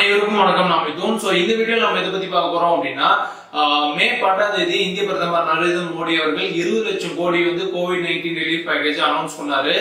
அனைவருக்கும் வணக்கம் நான் மிதுன் சோ இந்த வீடியோல நம்ம எதை பத்தி பார்க்க போறோம் அப்படின்னா ஆஹ், மே பன்னெண்டாம் தேதி இந்திய பிரதமர் நரேந்திர மோடி அவர்கள் இருபது லட்சம் கோடி வந்து COVID nineteen relief package announce பண்ணாரு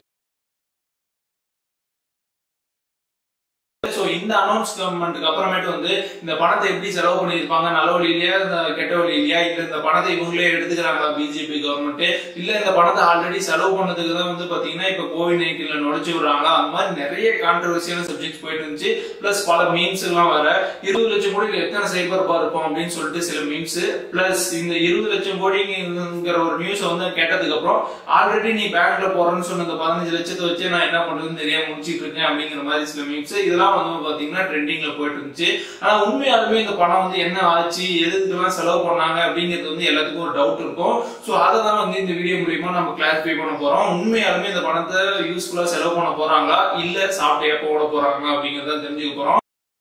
சோ இந்த அனௌன்ஸ்மெண்ட்டுக்கு அப்புறமேட்டு வந்து இந்த பணத்தை எப்படி செலவு பண்ணியிருப்பாங்க நல்ல வழியிலயா இந்த கெட்ட வழியிலயா இல்ல இந்த பணத்தை இவங்களே எடுத்துக்கிறாங்களா பிஜேபி கவர்மெண்ட் இல்ல இந்த பணத்தை ஆல்ரெடி செலவு பண்ணதுக்கு தான் வந்து பாத்தீங்கன்னா இப்ப கோவிட் நைன்டீன்ல நுழைச்சு விடுறாங்க அந்த மாதிரி நிறைய கான்ட்ரவர்சியான சப்ஜெக்ட்ஸ் போயிட்டு இருந்துச்சு பிளஸ் பல மீம்ஸ் எல்லாம் வர இருபது லட்சம் கோடியில் எத்தனை சைபர் பார் இருக்கும் அப்படின்னு சொல்லிட்டு சில மீம்ஸ் பிளஸ் இந்த இருபது லட்சம் கோடிங்கிற ஒரு நியூஸ் வந்து கேட்டதுக்கு அப்புறம் ஆல்ரெடி நீ பேங்க்ல போறேன்னு சொன்ன இந்த பதினஞ்சு லட்சத்தை வச்சு நான் என்ன பண்றதுன்னு தெரியாம முடிச்சிட்டு இருக்கேன் அப்படிங்கிற மாதிரி சில மீம்ஸ் இதெல்லாம் வந்து பாத்தீங்கன்னா ட்ரெண்டிங்ல போயிட்டு இருந்துச்சு ஆனா உண்மையாலுமே இந்த பணம் வந்து என்ன ஆச்சு எதுக்கெல்லாம் செலவு பண்ணாங்க அப்படிங்கிறது வந்து எல்லாத்துக்கும் ஒரு டவுட் இருக்கும் சோ அதை தான் வந்து இந்த வீடியோ மூலியமா நம்ம கிளாரிஃபை பண்ண போறோம் உண்மையாலுமே இந்த பணத்தை யூஸ்ஃபுல்லா செலவு பண்ண போறாங்களா இல்ல சாப்பிட்டு எப்போ போட போறாங்களா அப்படிங்கறத தெரிஞ்சுக்க போறோம்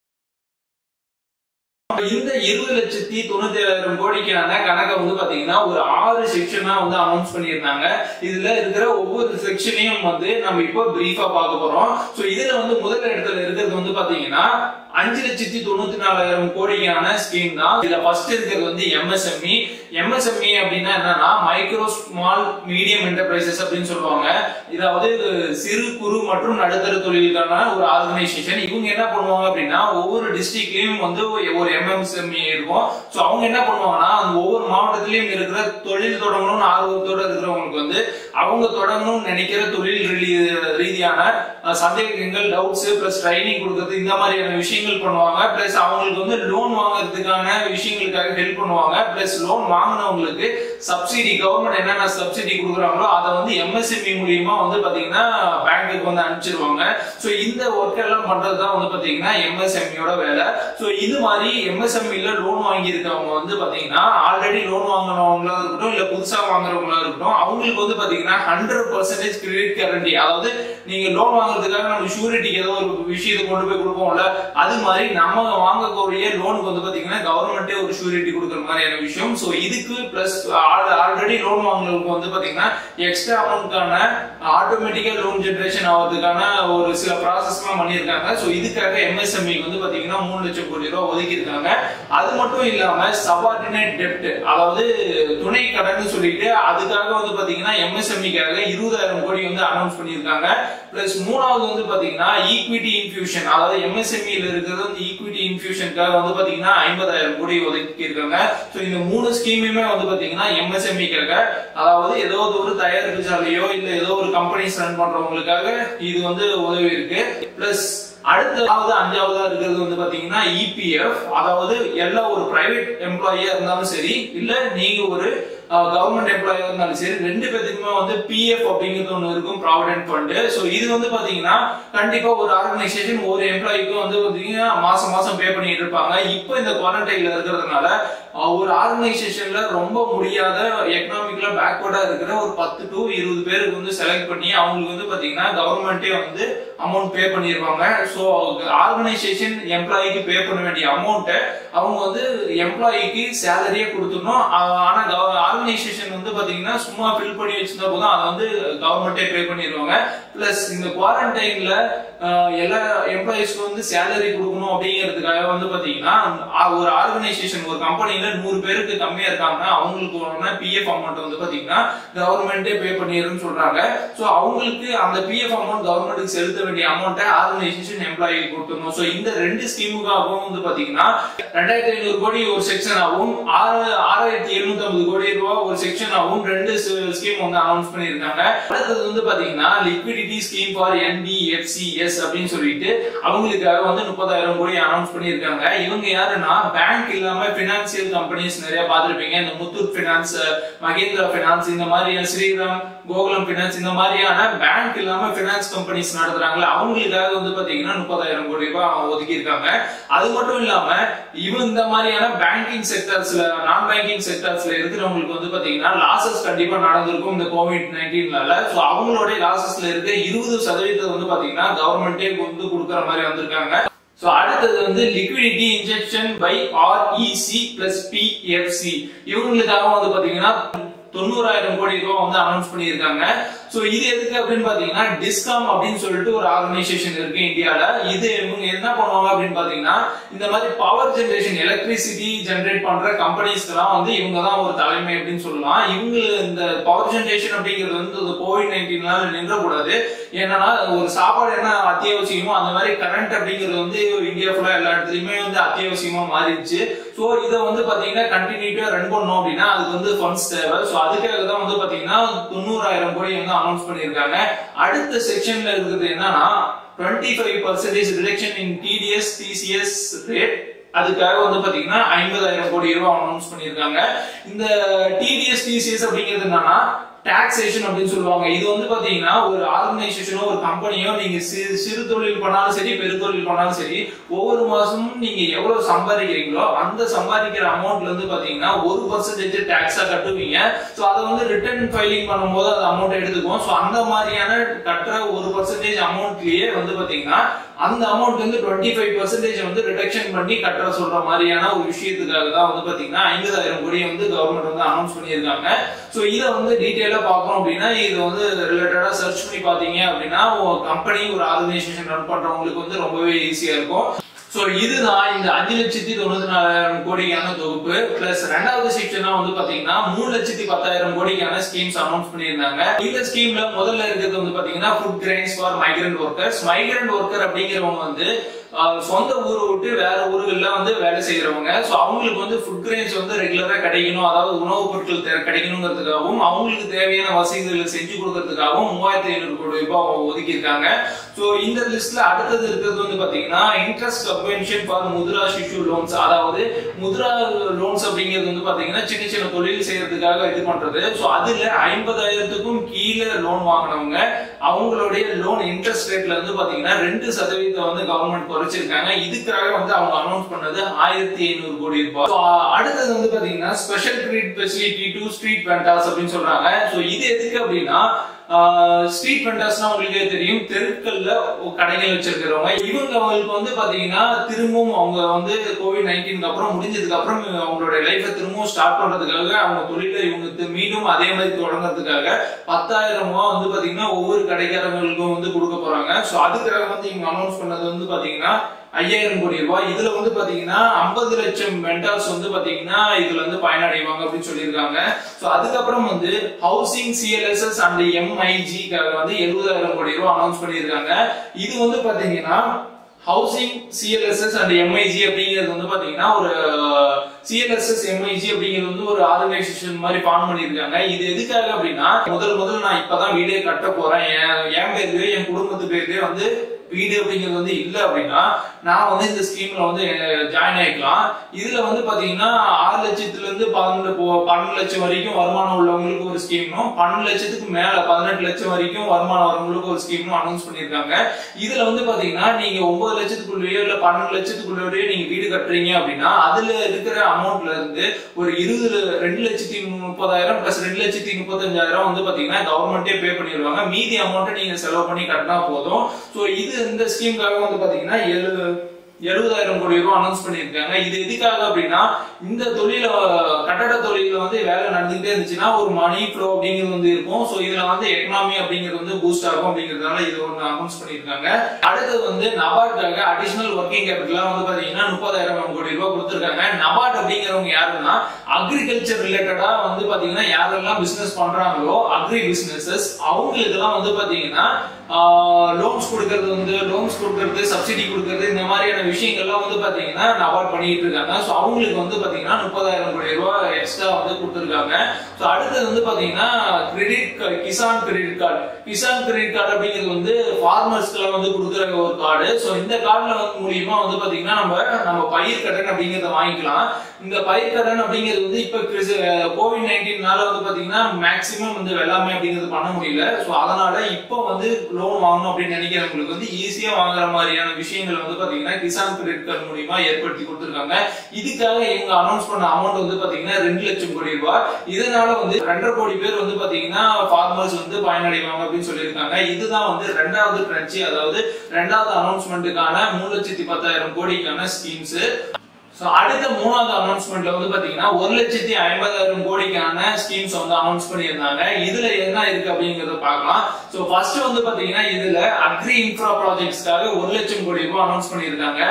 இந்த இருபது லட்சத்தி தொண்ணூத்தி ஏழாயிரம் கோடிக்கான கணக்கை வந்து பாத்தீங்கன்னா ஒரு ஆறு செக்ஷனா வந்து அனௌன்ஸ் பண்ணியிருந்தாங்க இதுல இருக்கிற ஒவ்வொரு செக்ஷனையும் வந்து நம்ம இப்போ பிரீஃபா பார்க்க போறோம் சோ இதுல வந்து முதல் இடத்துல இருக்கிறது வந்து பாத்தீங்கன்னா அஞ்சு லட்சத்தி தொண்ணூத்தி நாலாயிரம் கோடிக்கான ஸ்கீம் தான் இதுல ஃபர்ஸ்ட் இருக்கிறது வந்து எம்எஸ்எம்இ எம்எஸ்எம்இ அப்படின்னா என்னன்னா மைக்ரோ ஸ்மால் மீடியம் என்டர்பிரைசஸ் அப்படின்னு சொல்லுவாங்க இதாவது சிறு குறு மற்றும் நடுத்தர தொழிலுக்கான ஒரு ஆர்கனைசேஷன் இவங்க என்ன பண்ணுவாங்க அப்படின்னா ஒவ்வொரு டிஸ்ட்ரிக்ட்லயும் வந்து ஒரு எம்எஸ்எம்இ இருக்கும் சோ அவங்க என்ன பண்ணுவாங்கன்னா அந்த ஒவ்வொரு மாவட்டத்திலயும் இருக்கிற தொழில் தொடங்கணும்னு ஆர்வத்தோட இருக்கிறவங்களுக்கு வந்து அவங்க தொடங்கணும்னு நினைக்கிற தொழில் ரீதி- ரீதியான அஹ், சந்தேகங்கள் டவுட்ஸ் பிளஸ் ட்ரைனிங் கொடுக்கறது இந்த மாதிரியான விஷயங்கள் பண்ணுவாங்க பிளஸ் அவங்களுக்கு வந்து லோன் வாங்குறதுக்கான விஷயங்களுக்காக ஹெல்ப் பண்ணுவாங்க பிளஸ் லோன் வாங்கினவங்களுக்கு சப்சிடி கவர்மெண்ட் என்னென்ன சப்சிடி கொடுக்குறாங்களோ அதை வந்து எம்எஸ்எம்இ மூலியமா வந்து பாத்தீங்கன்னா பேங்க்குக்கு வந்து அனுப்பிச்சிருவாங்க சோ இந்த ஒர்க் எல்லாம் பண்றது தான் வந்து பாத்தீங்கன்னா எம்எஸ்எம்இயோட வேலை சோ இது மாதிரி எம்எஸ்எம்இல லோன் வாங்கி இருக்கவங்க வந்து பாத்தீங்கன்னா ஆல்ரெடி லோன் வாங்கினவங்களா இருக்கட்டும் இல்ல புதுசா வாங்குறவங்களா இருக்கட்டும் அவங்களுக்கு வந்து பாத்தீங்கன்னா ஹண்ட்ரட் பர்சன்டேஜ் கிரெடிட் கேரண்டி அதாவது நீங்க லோன் வாங்குறதுக்காக நம்ம ஷூரிட்டிக்கு ஏதோ ஒரு விஷயத்தை கொண்டு போய் கொடுப்போம்ல அது மாதிரி நம்ம வாங்கக்கூடிய லோனுக்கு வந்து பாத்தீங்கன்னா கவர்மெண்டே ஒரு ஷூரிட்டி கொடுக்குற மாதிரியான விஷயம் சோ இதுக்கு பிளஸ் ஆல்ரெடி லோன் வாங்குறவங்களுக்கு வந்து பாத்தீங்கன்னா எக்ஸ்ட்ரா அமௌண்ட்கான ஆட்டோமேட்டிக்கா லோன் ஜெனரேஷன் ஆகிறதுக்கான ஒரு சில ப்ராசஸ் எல்லாம் பண்ணியிருக்காங்க சோ இதுக்காக எம்எஸ்எம்இ வந்து பாத்தீங்கன்னா மூணு லட்சம் கோடி ரூபாய் ஒதுக்கி இருக்காங்க அது மட்டும் இல்லாம சபார்டினேட் டெப்ட் அதாவது துணை கடன் சொல்லிட்டு அதுக்காக வந்து பாத்தீங்கன்னா எம்எஸ்எம்இக்காக இருபதாயிரம் கோடி வந்து அனௌன்ஸ் பண்ணியிருக்காங்க பிளஸ் மூணாவது வந்து பாத்தீங்கன்னா ஈக்விட்டி இன்ஃபியூஷன் அதாவது எம்எஸ்எம்இல இருக்கிறது வந்து ஈக்விட்டி இன்ஃபியூஷனுக்காக வந்து பாத்தீங்கன்னா ஐம்பதாயிரம் கோடி ஒதுக்கி இருக்காங்க சோ இந்த மூணு ஸ்கீமுமே வந்து பாத்தீங்கன்னா எம்எஸ்எம்இக்காக அதாவது ஏதோ ஒரு தயாரிப்பு சாலையோ இல்ல ஏதோ ஒரு கம்பெனிஸ் ரன் பண்றவங்களுக்காக இது வந்து உதவி இருக்கு பிளஸ் அடுத்ததாவது அஞ்சாவதா இருக்கிறது வந்து பாத்தீங்கன்னா இபிஎஃப் அதாவது எல்லா ஒரு பிரைவேட் எம்ப்ளாயியா இருந்தாலும் சரி இல்ல நீங்க ஒரு கவர்மெண்ட் எம்ப்ளாயியா இருந்தாலும் சரி ரெண்டு பேத்துக்குமே வந்து பிஎஃப் அப்படிங்கிறது ஒண்ணு இருக்கும் ப்ராவிடென்ட் ஃபண்ட் சோ இது வந்து பாத்தீங்கன்னா கண்டிப்பா ஒரு ஆர்கனைசேஷன் ஒரு எம்ப்ளாய்க்கும் வந்து பாத்தீங்கன்னா மாசம் மாசம் பே பண்ணிட்டு இருப்பாங்க இப்போ இந்த குவாரண்டைன்ல இருக்கிறதுனால அஹ், ஒரு ஆர்கனைசேஷன்ல ரொம்ப முடியாத எக்கனாமிக்கலா பேக்வர்டா இருக்கிற ஒரு பத்து டு இருபது பேருக்கு வந்து செலக்ட் பண்ணி அவங்களுக்கு வந்து பாத்தீங்கன்னா கவர்மெண்டே வந்து அமௌண்ட் பே பண்ணிருவாங்க சோ ஆர்கனைசேஷன் எம்ப்ளாயிக்கு பே பண்ண வேண்டிய அமௌண்ட்டை அவங்க வந்து எம்ப்ளாயிக்கு சேலரியே கொடுத்துடணும் ஆஹ் ஆனா ஆர்கனைசேஷன் வந்து பாத்தீங்கன்னா சும்மா ஃபில் பண்ணி வச்சிருந்தா போதும் அதை வந்து கவர்மெண்டே பே பண்ணிடுவாங்க பிளஸ் இந்த குவாரண்டைன்ல எல்லா எம்ப்ளாயிஸ்க்கு வந்து சேலரி கொடுக்கணும் அப்படிங்கிறதுக்காக வந்து பாத்தீங்கன்னா ஆ- ஒரு ஆர்கனைசேஷன் ஒரு கம்பெனில நூறு பேருக்கு கம்மியா இருக்காங்கன்னா அவங்களுக்கு பிஎஃப் அமௌண்ட் வந்து பாத்தீங்கன்னா கவர்மெண்டே பே பண்ணிடுன்னு சொல்றாங்க சோ அவங்களுக்கு அந்த பிஎஃப் அமௌண்ட் கவர்மெண்ட்டுக்கு செலுத்த வேண்டிய அமௌண்ட்டை ஆர்கனைசேஷன் எம்ப்ளாயி கொடுத்துடணும் சோ இந்த ரெண்டு ஸ்கீமுக்காகவும் வந்து பாத்தீங்கன்னா ரெண்டாயிரத்தி ஐநூறு கோடி ஒரு செக்ஷன் ஆகும் ஆறு ஆறாயிரத்தி எழுநூத்தி ஐம்பது கோடி ரூபாய் ஒரு செக்ஷன் ஆகும் ரெண்டு ஸ்கீம் வந்து அனௌன்ஸ் பண்ணிருக்காங்க அடுத்தது வந்து பாத்தீங்கன்னா லிக்விடிட்டி ஸ்கீம் ஃபார் என்பிஎஃப்சிஎஸ் அப்படின்னு சொல்லிட்டு அவங்களுக்காக வந்து முப்பதாயிரம் கோடி அனௌன்ஸ் பண்ணிருக்காங்க இவங்க யாருன்னா பேங்க் இல்லாம பினான்சியல் கம்பெனிஸ் நிறைய பார்த்திருப்பீங்க இந்த முத்தூட் பினான்ஸ் மகேந்திரா பினான்ஸ் இந்த மாதிரி ஸ்ரீராம் கோகுலம் பினான்ஸ் இந்த மாதிரியான பேங்க் இல்லாம பினான்ஸ் கம்பெனிஸ் நடத்துறாங்களா அவங்களுக்காக வந்து பாத்தீங்கன்னா முப்பதாயிரம் கோடி ரூபாய் ஒதுக்கி இருக்காங்க அது மட்டும் இல்லாம இவன் இந்த மாதிரியான பேங்கிங் செக்டர்ஸ்ல நான் பேங்கிங் செக்டர்ஸ்ல இருக்கிறவங்களுக்கு வந்து பாத்தீங்கன்னா லாசஸ் கண்டிப்பா நடந்திருக்கும் இந்த கோவிட் நைன்டீன்னால சோ அவங்களுடைய லாசஸ்ல இருக்க இருபது சதவீதத்தை வந்து பாத்தீங்கன்னா கவர்மெண்டே வந்து கொடுக்கற மாதிரி வந்திருக்காங்க சோ அடுத்தது வந்து liquidity injection by REC plus PFC இவங்களுக்காக வந்து பாத்தீங்கன்னா தொண்ணூறாயிரம் கோடி ரூபாய் வந்து அனௌன்ஸ் பண்ணியிருக்காங்க சோ இது எதுக்கு அப்படின்னு பாத்தீங்கன்னா டிஸ்காம் அப்படின்னு சொல்லிட்டு ஒரு ஆர்கனைசேஷன் இருக்கு இந்தியால இது இவங்க என்ன பண்ணுவாங்க அப்படின்னு பாத்தீங்கன்னா இந்த மாதிரி பவர் ஜெனரேஷன் எலக்ட்ரிசிட்டி ஜெனரேட் பண்ற கம்பெனிஸ்க்கெல்லாம் வந்து இவங்க தான் ஒரு தலைமை அப்படின்னு சொல்லலாம் இவங்க இந்த பவர் ஜெனரேஷன் அப்படிங்கிறது வந்து இந்த கோவிட் நைன்டீன்னால நின்றக்கூடாது என்னன்னா ஒரு சாப்பாடு என்ன அத்தியாவசியமோ அந்த மாதிரி கரண்ட் அப்படிங்கிறது வந்து இந்தியா ஃபுல்லா எல்லா இடத்துலயுமே வந்து அத்தியாவசியமா மாறிடுச்சு சோ இதை வந்து பாத்தீங்கன்னா கண்டினியூட்டா ரன் பண்ணோம் அப்படின்னா அதுக்கு வந்து ஃபண்ட்ஸ் தேவை சோ அதுக்காக தான் வந்து பாத்தீங்கன்னா தொண்ணூறாயிரம் கோடி வந்து அனௌன்ஸ் பண்ணியிருக்காங்க அடுத்த செக்ஷன்ல இருக்கிறது என்னன்னா twenty five percentage reduction in TDS TCS rate அதுக்காக வந்து பாத்தீங்கன்னா ஐம்பதாயிரம் கோடி ரூபாய் அனௌன்ஸ் பண்ணியிருக்காங்க இந்த டிடிஎஸ் டிசிஎஸ் அப்படிங்கிறது என்னன்னா டாக்ஸேஷன் அப்படின்னு சொல்லுவாங்க இது வந்து பாத்தீங்கன்னா ஒரு ஆர்கனைசேஷனோ ஒரு கம்பெனியோ நீங்க சிறு சிறு தொழில் பண்ணாலும் சரி பெருந்தொழில் பண்ணாலும் சரி ஒவ்வொரு மாசமும் நீங்க எவ்வளவு சம்பாதிக்கிறீங்களோ அந்த சம்பாதிக்கிற அமௌண்ட்ல இருந்து பாத்தீங்கன்னா ஒரு பர்சன்டேஜ் டாக்ஸா கட்டுவீங்க சோ அதை வந்து ரிட்டர்ன் ஃபைலிங் பண்ணும்போது அந்த அமௌண்ட் எடுத்துக்கும் சோ அந்த மாதிரியான கட்டுற ஒரு பர்சன்டேஜ் அமௌண்ட்லயே வந்து பாத்தீங்கன்னா அந்த அமௌண்ட் வந்து டுவெண்ட்டி ஃபைவ் பர்சன்டேஜ் வந்து ரிடக்ஷன் பண்ணி கட்டுற சொல்ற மாதிரியான ஒரு விஷயத்துக்காக தான் வந்து பாத்தீங்கன்னா ஐம்பதாயிரம் கோடி வந்து கவர்மெண்ட் வந்து அனௌன்ஸ் பண்ணியிருக்காங்க சோ இதை வந்து டீட்டெயிலா பார்க்கணும் அப்படின்னா இது வந்து ரிலேட்டடா சர்ச் பண்ணி பாத்தீங்க அப்படின்னா கம்பெனி ஒரு ஆர்கனைசேஷன் ரன் பண்றவங்களுக்கு வந்து ரொம்பவே ஈஸியா இருக்கும் சோ இதுதான் இந்த அஞ்சு லட்சத்தி தொண்ணூத்தி நாலாயிரம் கோடிக்கான தொகுப்பு பிளஸ் ரெண்டாவது செக்ஷனா வந்து பாத்தீங்கன்னா மூணு லட்சத்தி பத்தாயிரம் கோடிக்கான ஸ்கீம்ஸ் அனௌன்ஸ் பண்ணியிருந்தாங்க இந்த ஸ்கீம்ல முதல்ல இருக்கிறது வந்து பாத்தீங்கன்னா food grains for migrant workers migrant worker அப்படிங்கிறவங்க வந்து ஆஹ், சொந்த ஊரை விட்டு வேற ஊர்கள்ல வந்து வேலை செய்யறவங்க சோ அவங்களுக்கு வந்து ஃபுட் கிரைன்ஸ் வந்து ரெகுலரா கிடைக்கணும் அதாவது உணவுப் பொருட்கள் தே- கிடைக்கணுங்கிறதுக்காகவும் அவங்களுக்கு தேவையான வசதிகளை செஞ்சு கொடுக்கறதுக்காகவும் மூவாயிரத்தி ஐநூறு கோடி ரூபாய் ஒதுக்கி இருக்காங்க சோ இந்த லிஸ்ட்ல அடுத்தது இருக்கிறது வந்து பாத்தீங்கன்னா interest subvention for Mudra Shishu loans அதாவது முத்ரா லோன்ஸ் அப்படிங்கிறது வந்து பாத்தீங்கன்னா சின்ன சின்ன தொழில் செய்யறதுக்காக இது பண்றது சோ அதுல ஐம்பதாயிரத்துக்கும் கீழே லோன் வாங்கினவங்க அவங்களுடைய லோன் இன்ட்ரெஸ்ட் ரேட்ல வந்து பாத்தீங்கன்னா ரெண்டு சதவீதம் வந்து கவர்மெண்ட் குறைச்சிருக்காங்க இதுக்காக வந்து அவங்க அனௌன்ஸ் பண்ணது ஆயிரத்தி ஐநூறு கோடி ரூபாய் So, அடுத்தது வந்து பாத்தீங்கன்னா special credit facility to street vendors அப்படின்னு சொல்றாங்க சோ இது எதுக்கு அப்படின்னா ஸ்ட்ரீட் வெண்டர்ஸ்னா உங்களுக்கே தெரியும் தெருக்கள்ல கடைகள் வச்சிருக்கிறவங்க இவங்க அவங்களுக்கு வந்து பாத்தீங்கன்னா திரும்பவும் அவங்க வந்து கோவிட் நைன்டீனுக்கு அப்புறம் முடிஞ்சதுக்கு அப்புறம் அவங்களுடைய லைஃபை திரும்பவும் ஸ்டார்ட் பண்றதுக்காக அவங்க தொழில இவங்க தி- மீண்டும் அதே மாதிரி தொடங்குறதுக்காக பத்தாயிரம் ரூபாய் வந்து பாத்தீங்கன்னா ஒவ்வொரு கடைக்காரங்களுக்கும் வந்து கொடுக்க போறாங்க சோ அதுக்காக வந்து இவங்க அனௌன்ஸ் பண்ணது வந்து பாத்தீங்கன்னா ஐயாயிரம் கோடி ரூபாய் இதுல வந்து பாத்தீங்கன்னா ஐம்பது லட்சம் வெண்டார்ஸ் வந்து பாத்தீங்கன்னா இதுல வந்து பயனடைவாங்க அப்படின்னு சொல்லியிருக்காங்க சோ அதுக்கப்புறம் வந்து ஹவுசிங் சிஎல்எஸ்எஸ் அண்ட் எம்ஐஜி வந்து எழுபதாயிரம் கோடி ரூபாய் அனௌன்ஸ் பண்ணியிருக்காங்க இது வந்து பாத்தீங்கன்னா ஹவுசிங் சிஎல்எஸ்எஸ் அண்ட் எம்ஐஜி அப்படிங்கிறது வந்து பாத்தீங்கன்னா ஒரு சிஎல்எஸ்எஸ் எம்ஐஜி அப்படிங்கிறது வந்து ஒரு ஆர்கனைசேஷன் மாதிரி ஃபார்ம் பண்ணியிருக்காங்க இது எதுக்காக அப்படின்னா முதல் முதல்ல நான் இப்பதான் வீடே கட்ட போறேன் என் என் பேர்லயே என் குடும்பத்து பேர்லயே வந்து வீடு அப்படிங்கிறது வந்து இல்ல அப்படின்னா நான் வந்து இந்த ஸ்கீம்ல வந்து ஜாயின் ஆயிக்கலாம் இதுல வந்து பாத்தீங்கன்னா ஆறு லட்சத்துல இருந்து பன்னெண்டு போ- பன்னெண்டு லட்சம் வரைக்கும் வருமானம் உள்ளவங்களுக்கு ஒரு ஸ்கீமும் பன்னெண்டு லட்சத்துக்கு மேல பதினெட்டு லட்சம் வரைக்கும் வருமானம் வரவங்களுக்கு ஒரு ஸ்கீமும் அனௌன்ஸ் பண்ணிருக்காங்க இதுல வந்து பாத்தீங்கன்னா நீங்க ஒன்பது லட்சத்துக்குள்ளேயோ இல்ல பன்னெண்டு லட்சத்துக்குள்ளேயோ நீங்க வீடு கட்டுறீங்க அப்படின்னா அதுல இருக்கிற அமௌண்ட்ல இருந்து ஒரு இருபது ரெண்டு லட்சத்தி முப்பதாயிரம் பிளஸ் ரெண்டு லட்சத்தி முப்பத்தஞ்சாயிரம் வந்து பாத்தீங்கன்னா கவர்மெண்டே பே பண்ணிடுவாங்க மீதி அமௌண்ட்டை நீங்க செலவு பண்ணி கட்டினா போதும் சோ இது இந்த ஸ்கீம்காக வந்து பாத்தீங்கன்னா எழு எழுபதாயிரம் கோடி ரூபாய் அனௌன்ஸ் பண்ணியிருக்காங்க இது எதுக்காக அப்படின்னா இந்த தொழில கட்டட தொழில வந்து வேலை நடந்துகிட்டே இருந்துச்சுன்னா ஒரு மணி ஃப்ளோ அப்படிங்கிறது வந்து இருக்கும் சோ இதுல வந்து எக்கனாமி அப்படிங்கிறது வந்து பூஸ்ட் ஆகும் அப்படிங்கிறதுனால இது ஒன்று அனௌன்ஸ் பண்ணியிருக்காங்க அடுத்தது வந்து நபார்டுக்காக அடிஷனல் ஒர்க்கிங் கேபிட்டலா வந்து பாத்தீங்கன்னா முப்பதாயிரம் கோடி ரூபாய் கொடுத்திருக்காங்க நபார்ட் அப்படிங்கிறவங்க யாருன்னா அக்ரிகல்ச்சர் ரிலேட்டடா வந்து பாத்தீங்கன்னா யாரெல்லாம் பிசினஸ் பண்றாங்களோ அக்ரி பிசினஸஸ் அவங்களுக்கெல்லாம் வந்து பாத்தீங்கன்னா லோன்ஸ் கொடுக்கறது வந்து லோன்ஸ் கொடுக்கறது சப்சிடி கொடுக்கறது இந்த மாதிரியான விஷயங்கள்லாம் வந்து பாத்தீங்கன்னா நபார்ட் பண்ணிட்டு இருக்காங்க ஸோ அவங்களுக்கு வந்து பாத்தீங்கன்னா முப்பதாயிரம் கோடி ரூபாய் எக்ஸ்ட்ரா வந்து கொடுத்துருக்காங்க ஸோ அடுத்தது வந்து பாத்தீங்கன்னா credit Kisan credit card Kisan credit card அப்படிங்கிறது வந்து ஃபார்மர்ஸ்க்குலாம் வந்து கொடுக்குற ஒரு கார்டு ஸோ இந்த கார்டுல வந்து மூலியமா வந்து பாத்தீங்கன்னா நம்ம நம்ம பயிர் கடன் அப்படிங்கிறத வாங்கிக்கலாம் இந்த பயிர் கடன் அப்படிங்கிறது வந்து இப்ப கோவிட் நைன்டீன்னால வந்து பாத்தீங்கன்னா மேக்சிமம் வந்து வெள்ளாமை அப்படிங்கிறது பண்ண முடியல ஸோ அதனால இப்போ வந்து லோன் வாங்கணும் அப்படின்னு நினைக்கிறவங்களுக்கு வந்து ஈஸியா வாங்குற மாதிரியான விஷயங்கள் வந்து பாத்தீங்கன்னா கிசான் கிரெடிட் கார்டு மூலியமா ஏற்படுத்தி கொடுத்துருக்காங்க இதுக்காக இவங்க அனௌன்ஸ் பண்ண அமௌண்ட் வந்து பாத்தீங்கன்னா ரெண்டு லட்சம் கோடி ரூபாய் இதனால வந்து ரெண்டரை கோடி பேர் வந்து பாத்தீங்கன்னா ஃபார்மர்ஸ் வந்து பயனடைவாங்க அப்படின்னு சொல்லியிருக்காங்க இதுதான் வந்து ரெண்டாவது கிரன்ச்சி அதாவது ரெண்டாவது அனௌன்ஸ்மெண்ட்டுக்கான மூணு லட்சத்தி பத்தாயிரம் கோடிக்கான ஸ்கீம்ஸ் ஸோ அடுத்த மூணாவது அனௌன்ஸ்மெண்ட்ல வந்து பாத்தீங்கன்னா ஒரு லட்சத்தி ஐம்பதாயிரம் கோடிக்கான ஸ்கீம்ஸ் வந்து அனௌன்ஸ் பண்ணியிருந்தாங்க இதுல என்ன இருக்கு அப்படிங்கறத பார்க்கலாம் ஸோ ஃபர்ஸ்ட் வந்து பாத்தீங்கன்னா இதுல அக்ரி இன்ஃப்ரா ப்ராஜெக்ட்ஸ்க்காக ஒரு லட்சம் கோடி ரூபாய் அனௌன்ஸ் பண்ணியிருக்காங்க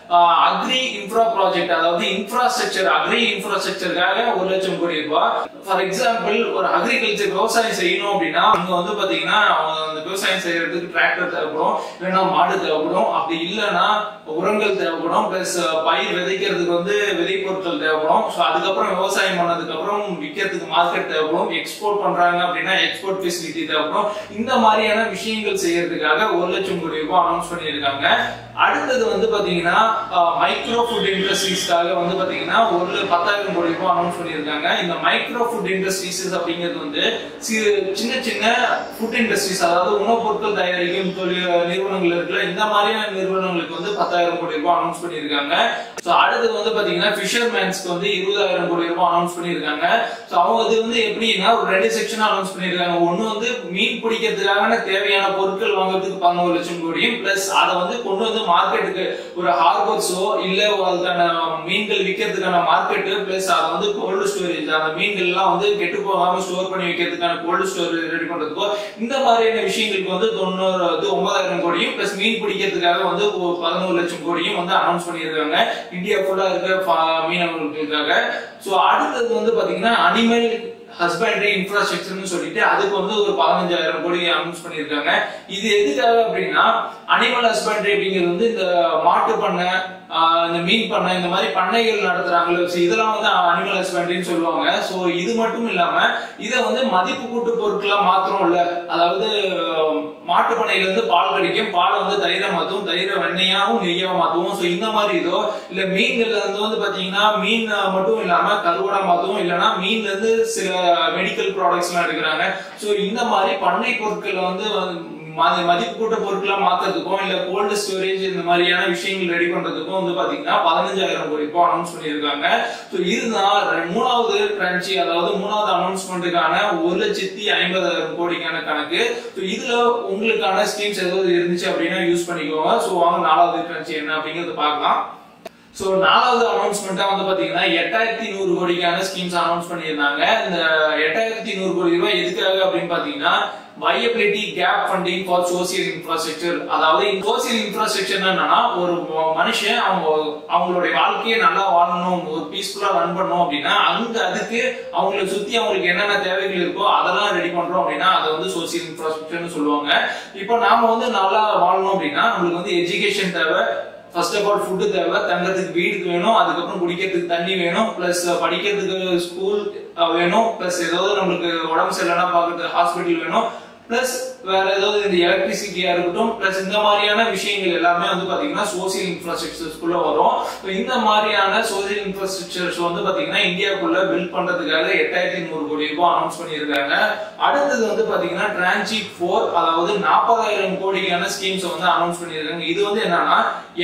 அக்ரி இன்ஃப்ரா ப்ராஜெக்ட் அதாவது இன்ஃப்ராஸ்ட்ரக்சர் அக்ரி இன்ஃப்ராஸ்ட்ரக்சருக்காக ஒரு லட்சம் கோடி ரூபாய் ஃபார் எக்ஸாம்பிள் ஒரு அக்ரிகல்ச்சர் விவசாயம் செய்யணும் அப்படின்னா அங்க வந்து பாத்தீங்கன்னா அவங்க அந்த விவசாயம் செய்யறதுக்கு டிராக்டர் தேவைப்படும் இல்லைன்னா மாடு தேவைப்படும் அப்படி இல்லைன்னா உரங்கள் தேவைப்படும் பிளஸ் பயிர் விதைக்கிறதுக்கு வந்து விதை பொருட்கள் தேவைப்படும் ஸோ அதுக்கப்புறம் விவசாயம் பண்ணதுக்கு அப்புறம் விற்கிறதுக்கு மார்க்கெட் தேவைப்படும் எக்ஸ்போர்ட் பண்றாங்க அப்படின்னா எக்ஸ்போர்ட் ஃபெசிலிட்டி தேவைப்படும் இந்த மாதிரியான விஷயங்கள் செய்யறதுக்காக ஒரு லட்சம் கோடி ரூபாய் அனௌன்ஸ் பண்ணியிருக்காங்க அடுத்தது வந்து பாத்தீங்கன்னா மைக்ரோ ஃபுட் இண்டஸ்ட்ரீஸ்க்காக வந்து பாத்தீங்கன்னா ஒரு பத்தாயிரம் கோடி ரூபாய் அனௌன்ஸ் பண்ணியிருக்காங்க இந்த மைக்ரோ ஃபுட் இண்டஸ்ட்ரீஸ் அப்படிங்கிறது வந்து சி- சின்ன சின்ன ஃபுட் இண்டஸ்ட்ரீஸ் அதாவது உணவுப் பொருட்கள் தயாரிக்கும் தொழில் நிறுவனங்கள் இருக்குல்ல இந்த மாதிரியான நிறுவனங்களுக்கு வந்து பத்தாயிரம் கோடி ரூபாய் அனௌன்ஸ் பண்ணியிருக்காங்க ஸோ அடுத்தது வந்து பாத்தீங்கன்னா ஃபிஷர்மேன்ஸ்க்கு வந்து இருபதாயிரம் கோடி ரூபாய் அனௌன்ஸ் பண்ணியிருக்காங்க ஸோ அவங்க இது வந்து எப்படின்னா ஒரு ரெண்டு செக்ஷன் அனௌன்ஸ் பண்ணியிருக்காங்க ஒன்னு வந்து மீன் பிடிக்கிறதுக்கான தேவையான பொருட்கள் வாங்குறதுக்கு பதினோரு லட்சம் கோடியும் பிளஸ் அதை வந்து கொண்டு வந்து மார்க்கெட்டுக்கு ஒரு ஹார்பர்ஸோ இல்ல அதுக்கான மீன்கள் விற்கிறதுக்கான மார்க்கெட் பிளஸ் அதை வந்து கோல்டு ஸ்டோரேஜ் அந்த மீன்கள் எல்லாம் வந்து கெட்டு போகாம ஸ்டோர் பண்ணி வைக்கிறதுக்கான கோல்டு ஸ்டோரேஜ் ரெடி பண்றதுக்கோ இந்த மாதிரியான விஷயங்களுக்கு வந்து தொண்ணூறு வந்து ஒன்பதாயிரம் கோடியும் பிளஸ் மீன் பிடிக்கிறதுக்காக வந்து ஒரு பதினோரு லட்சம் கோடியும் வந்து அனௌன்ஸ் பண்ணியிருக்காங்க இந்தியா ஃபுல்லா இருக்கிற ஃபா- மீனவர்களுக்காக சோ அடுத்தது வந்து பாத்தீங்கன்னா அனிமல் ஹஸ்பண்டரி இன்ஃப்ராஸ்ட்ரக்சர்னு சொல்லிட்டு அதுக்கு வந்து ஒரு பதினஞ்சாயிரம் கோடி அனௌன்ஸ் பண்ணியிருக்காங்க இது எதுக்காக அப்படின்னா அனிமல் ஹஸ்பண்டரி அப்படிங்கிறது வந்து இந்த மாட்டு பண்ணை ஆஹ் இந்த மீன் பண்ணை இந்த மாதிரி பண்ணைகள் நடத்துறாங்கல்ல so இதெல்லாம் வந்து அனிமல் ஹஸ்பண்டரின்னு சொல்லுவாங்க சோ இது மட்டும் இல்லாம இதை வந்து மதிப்பு கூட்டு பொருட்களா மாத்திரம்ல அதாவது ஆஹ் மாட்டு பண்ணையில இருந்து பால் கிடைக்கும் பாலை வந்து தயிரை மாத்தும் தயிரை வெண்ணையாவும் நெய்யாவும் மாத்துவோம் சோ இந்த மாதிரி இதோ இல்ல மீன்கள்ல இருந்து வந்து பாத்தீங்கன்னா மீன் மட்டும் இல்லாம கருவடா மாத்துவோம் இல்லைன்னா மீன்ல இருந்து சில மெடிக்கல் ப்ராடக்ட்ஸ் எல்லாம் எடுக்கிறாங்க சோ இந்த மாதிரி பண்ணை பொருட்களை வந்து மதி- மதிப்பு கூட்ட பொருட்களா மாத்துறதுக்கும் இல்ல கோல்டு ஸ்டோரேஜ் இந்த மாதிரியான விஷயங்கள் ரெடி பண்றதுக்கும் வந்து பாத்தீங்கன்னா பதினஞ்சாயிரம் கோடி ரூபாய் அனௌன்ஸ் பண்ணியிருக்காங்க ஸோ இதுதான் ரெ- மூணாவது கிரன்ச்சி அதாவது மூணாவது அனௌன்ஸ்மெண்ட்டுக்கான ஒரு லட்சத்தி ஐம்பதாயிரம் கோடிக்கான கணக்கு ஸோ இதுல உங்களுக்கான ஸ்கீம்ஸ் ஏதாவது இருந்துச்சு அப்படின்னா யூஸ் பண்ணிக்கோங்க ஸோ வாங்க நாலாவது கிரன்ச்சி என்ன அப்படிங்கறத பார்க்கலாம் சோ நாலாவது அனௌன்ஸ்மெண்டா வந்து பாத்தீங்கன்னா எட்டாயிரத்தி நூறு கோடிக்கான ஸ்கீம்ஸ் அனௌன்ஸ் பண்ணியிருந்தாங்க இந்த எட்டாயிரத்தி நூறு கோடி ரூபாய் எதுக்காக அப்படின்னு பாத்தீங்கன்னா viability gap funding for social infrastructure அதாவது சோசியல் இன்ஃப்ராஸ்ட்ரக்சர் என்னன்னா ஒரு ம- மனுஷன் அவங்க அவங்களுடைய வாழ்க்கையை நல்லா வாழணும் ஒரு பீஸ்ஃபுல்லா ரன் பண்ணணும் அப்படின்னா அங்க அதுக்கு அவங்களை சுத்தி அவங்களுக்கு என்னென்ன தேவைகள் இருக்கோ அதெல்லாம் ரெடி பண்றோம் அப்படின்னா அதை வந்து சோசியல் இன்ஃப்ராஸ்ட்ரக்சர்னு சொல்லுவாங்க இப்போ நாம வந்து நல்லா வாழணும் அப்படின்னா நம்மளுக்கு வந்து எஜுகேஷன் தேவை ஃபர்ஸ்ட் ஆஃப் ஆல் ஃபுட்டு தேவை தங்கறதுக்கு வீடு வேணும் அதுக்கப்புறம் குடிக்கிறதுக்கு தண்ணி வேணும் பிளஸ் படிக்கிறதுக்கு ஸ்கூல் வேணும் பிளஸ் ஏதாவது நம்மளுக்கு உடம்பு சரியில்லைன்னா பார்க்கறதுக்கு ஹாஸ்பிட்டல் வேணும் பிளஸ் வேற ஏதாவது இந்த எலக்ட்ரிசிட்டியா இருக்கட்டும் பிளஸ் இந்த மாதிரியான விஷயங்கள் எல்லாமே வந்து பாத்தீங்கன்னா சோசியல் இன்ஃப்ராஸ்ட்ரக்சர்ஸ்குள்ள வரும் So இந்த மாதிரியான சோசியல் இன்ஃப்ராஸ்ட்ரக்சர்ஸ் வந்து பாத்தீங்கன்னா இந்தியாக்குள்ள பில்ட் பண்றதுக்காக எட்டாயிரத்தி நூறு கோடி ரூபாய் அனௌன்ஸ் பண்ணியிருக்காங்க அடுத்தது வந்து பாத்தீங்கன்னா டிரான்சிட் ஃபோர் அதாவது நாற்பதாயிரம் கோடிக்கான ஸ்கீம்ஸ் வந்து அனௌன்ஸ் பண்ணியிருக்காங்க இது வந்து என்னன்னா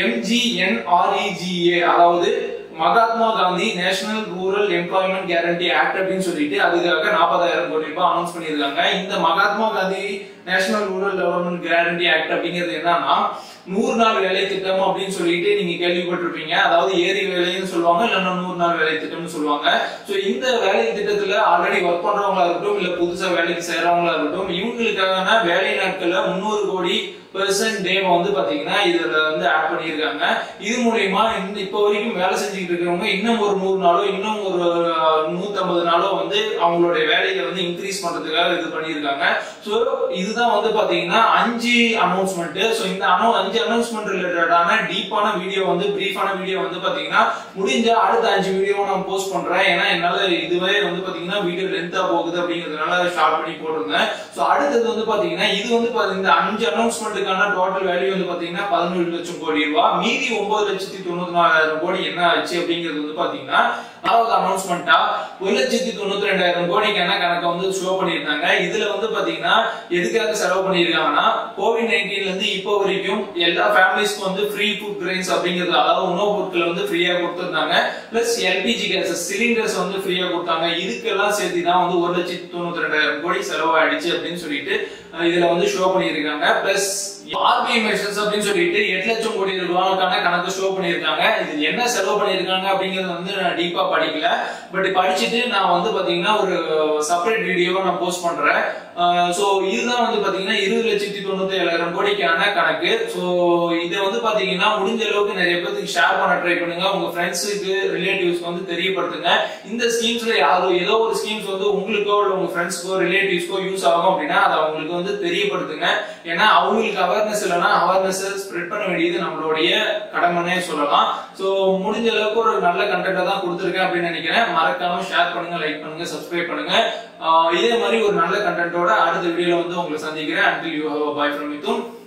எம்ஜிஎன்ஆர்இஜிஏ அதாவது Mahatma Gandhi national rural employment guarantee act அப்படின்னு சொல்லிட்டு அதுக்காக நாற்பதாயிரம் கோடி ரூபாய் அனௌன்ஸ் பண்ணியிருக்காங்க இந்த Mahatma Gandhi national rural development guarantee act அப்படிங்கிறது என்னன்னா நூறு நாள் வேலை திட்டம் அப்படின்னு சொல்லிட்டு நீங்க கேள்விப்பட்டிருப்பீங்க அதாவது ஏரி வேலைன்னு சொல்லுவாங்க இல்லைன்னா நூறு நாள் வேலை திட்டம்னு சொல்லுவாங்க சோ இந்த வேலை திட்டத்துல ஆல்ரெடி ஒர்க் பண்றவங்களா இருக்கட்டும் இல்ல புதுசா வேலைக்கு செய்யறவங்களா இருக்கட்டும் இவங்களுக்கான வேலை நாட்கள்ல முன்னூறு கோடி பெர்சன்ட் டே வந்து பாத்தீங்கன்னா இதுல வந்து ஆட் பண்ணியிருக்காங்க இது மூலியமா இந்த இப்போ வரைக்கும் வேலை செஞ்சுக்கிட்டு இருக்கிறவங்க இன்னும் ஒரு நூறு நாளோ இன்னும் ஒரு நூத்தம்பது நாளோ வந்து அவங்களுடைய வேலையை வந்து இன்க்ரீஸ் பண்றதுக்காக இது பண்ணியிருக்காங்க சோ இதுதான் வந்து பாத்தீங்கன்னா அஞ்சு அனௌன்ஸ்மெண்ட் சோ இந்த அனௌ அஞ்சு அனௌன்ஸ்மெண்ட் ரிலேட்டடான டீப்பான வீடியோ வந்து பிரீஃபான வீடியோ வந்து பாத்தீங்கன்னா முடிஞ்சா அடுத்த அஞ்சு வீடியோ நான் போஸ்ட் பண்றேன் ஏன்னா என்னால இதுவே வந்து பாத்தீங்கன்னா வீடியோ லென்த்தா போகுது அப்படிங்கிறதுனால ஷார்ட் பண்ணி போட்டிருந்தேன் சோ அடுத்தது வந்து பாத்தீங்கன்னா இது வந்து பாத்தீங்கன்னா இந்த அஞ்சு அனௌன்ஸ்மெண்ட்டுக்கான டோட்டல் வேல்யூ வந்து பாத்தீங்கன்னா பதினொரு லட்சம் கோடி ரூபாய் மீதி ஒன்பது லட்சத்தி தொண்ணூத்தி நாலாயிரம் கோடி என்ன ஆச்சு அப்படிங்கிறது வந்து பாத்தீங்கன்னா நாலாவது அனௌன்ஸ்மெண்டா ஒரு லட்சத்தி தொண்ணூத்தி ரெண்டாயிரம் கோடிக்கான கணக்கை வந்து ஷோ பண்ணியிருந்தாங்க இதுல வந்து பாத்தீங்கன்னா எதுக்காக செலவு பண்ணியிருக்காங்கன்னா கோவிட் நைன்டீன்ல இருந்து இப்போ வரைக்கும் எல்லா ஃபேமிலிஸ்க்கும் வந்து ஃப்ரீ ஃபுட் கிரெயின்ஸ் அப்படிங்கிறது அதாவது உணவுப் பொருட்களை வந்து ஃப்ரீயா கொடுத்திருந்தாங்க பிளஸ் எல்பிஜி கேஸ் சிலிண்டர்ஸ் வந்து ஃப்ரீயா கொடுத்தாங்க இதுக்கெல்லாம் சேர்த்து தான் வந்து ஒரு லட்சத்தி தொண்ணூத்தி ரெண்டாயிரம் கோடி செலவாயிடுச்சு அப்படின்னு சொல்லிட்டு அஹ் இதுல வந்து ஷோ பண்ணியிருக்காங்க பிளஸ் ஆர்பிஐ மெஷர்ஸ் அப்படின்னு சொல்லிட்டு எட்டு லட்சம் கோடி ரூபாய்க்கான கணக்கு ஷோ பண்ணியிருக்காங்க இது என்ன செலவு பண்ணியிருக்காங்க அப்படிங்கறது வந்து நான் டீப்பா படிக்கல பட் படிச்சுட்டு நான் வந்து பாத்தீங்கன்னா ஒரு செப்பரேட் வீடியோவை நான் போஸ்ட் பண்றேன் சோ இதுதான் வந்து பாத்தீங்கன்னா இருபது லட்சத்தி தொண்ணூத்தி ஏழாயிரம் கோடிக்கான கணக்கு சோ இதை வந்து பாத்தீங்கன்னா முடிஞ்ச அளவுக்கு நிறைய பேருக்கு ஷேர் பண்ண ட்ரை பண்ணுங்க உங்க ஃப்ரெண்ட்ஸுக்கு ரிலேட்டிவ்ஸ்க்கு வந்து தெரியப்படுத்துங்க இந்த ஸ்கீம்ஸ்ல யாரோ ஏதோ ஒரு ஸ்கீம்ஸ் வந்து உங்களுக்கோ இல்ல உங்க ஃப்ரெண்ட்ஸ்க்கோ ரிலேட்டிவ்ஸ்க்கோ யூஸ் ஆகும் அப்படின்னா அதை அவங்களுக்கு வந்து தெரியப்படுத்துங்க ஏன்னா அவங்களுக்கு அவேர்னஸ் இல்லைன்னா அவேர்னஸ் ஸ்ப்ரெட் பண்ண வேண்டியது நம்மளுடைய கடமைனே சொல்லலாம் சோ முடிஞ்ச அளவுக்கு ஒரு நல்ல கண்டென்ட்டை தான் கொடுத்துருக்கேன் அப்படின்னு நினைக்கிறேன் மறக்காம ஷேர் பண்ணுங்க லைக் பண்ணுங்க சப்ஸ்கிரைப் பண்ணுங்க ஆஹ் இதே மாதிரி ஒரு நல்ல கண்டென்ட்டோட அடுத்த வீடியோல வந்து உங்களை சந்திக்கிறேன் until you have bye from Mithun